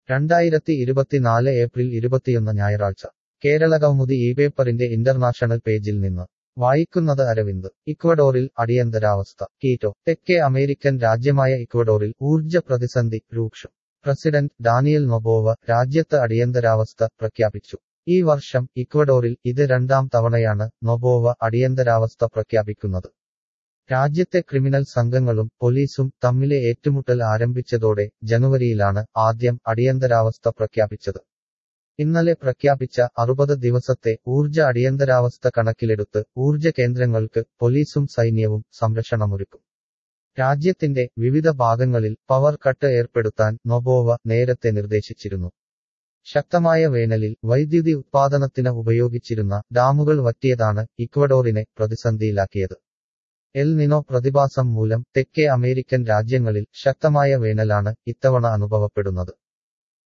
രണ്ടായിരത്തി ഇരുപത്തിനാല് ഏപ്രിൽ ഇരുപത്തിയൊന്ന് ഞായറാഴ്ച കേരള കൗമുദി ഈ പേപ്പറിന്റെ ഇന്റർനാഷണൽ പേജിൽ നിന്ന് വായിക്കുന്നത് അരവിന്ദ് ഇക്വഡോറിൽ അടിയന്തരാവസ്ഥ കീറ്റോ തെക്കേ അമേരിക്കൻ രാജ്യമായ ഇക്വഡോറിൽ ഊർജ്ജ പ്രതിസന്ധി രൂക്ഷം പ്രസിഡന്റ് ഡാനിയൽ നൊബോവ രാജ്യത്ത് അടിയന്തരാവസ്ഥ പ്രഖ്യാപിച്ചു ഈ വർഷം ഇക്വഡോറിൽ ഇത് രണ്ടാം തവണയാണ് നൊബോവ അടിയന്തരാവസ്ഥ പ്രഖ്യാപിക്കുന്നത് രാജ്യത്തെ ക്രിമിനൽ സംഘങ്ങളും പോലീസും തമ്മിലെ ഏറ്റുമുട്ടൽ ആരംഭിച്ചതോടെ ജനുവരിയിലാണ് ആദ്യം അടിയന്തരാവസ്ഥ പ്രഖ്യാപിച്ചത് ഇന്നലെ പ്രഖ്യാപിച്ച അറുപത് ദിവസത്തെ ഊർജ അടിയന്തരാവസ്ഥ കണക്കിലെടുത്ത് ഊർജ കേന്ദ്രങ്ങൾക്ക് പോലീസും സൈന്യവും സംരക്ഷണമൊരുക്കും രാജ്യത്തിന്റെ വിവിധ ഭാഗങ്ങളിൽ പവർ കട്ട് ഏർപ്പെടുത്താൻ നൊബോവ നേരത്തെ നിർദ്ദേശിച്ചിരുന്നു ശക്തമായ വേനലിൽ വൈദ്യുതി ഉത്പാദനത്തിന് ഉപയോഗിച്ചിരുന്ന ഡാമുകൾ വറ്റിയതാണ് ഇക്വഡോറിനെ പ്രതിസന്ധിയിലാക്കിയത് എൽ നിനോ പ്രതിഭാസം മൂലം തെക്കേ അമേരിക്കൻ രാജ്യങ്ങളിൽ ശക്തമായ വേനലാണ് ഇത്തവണ അനുഭവപ്പെടുന്നത്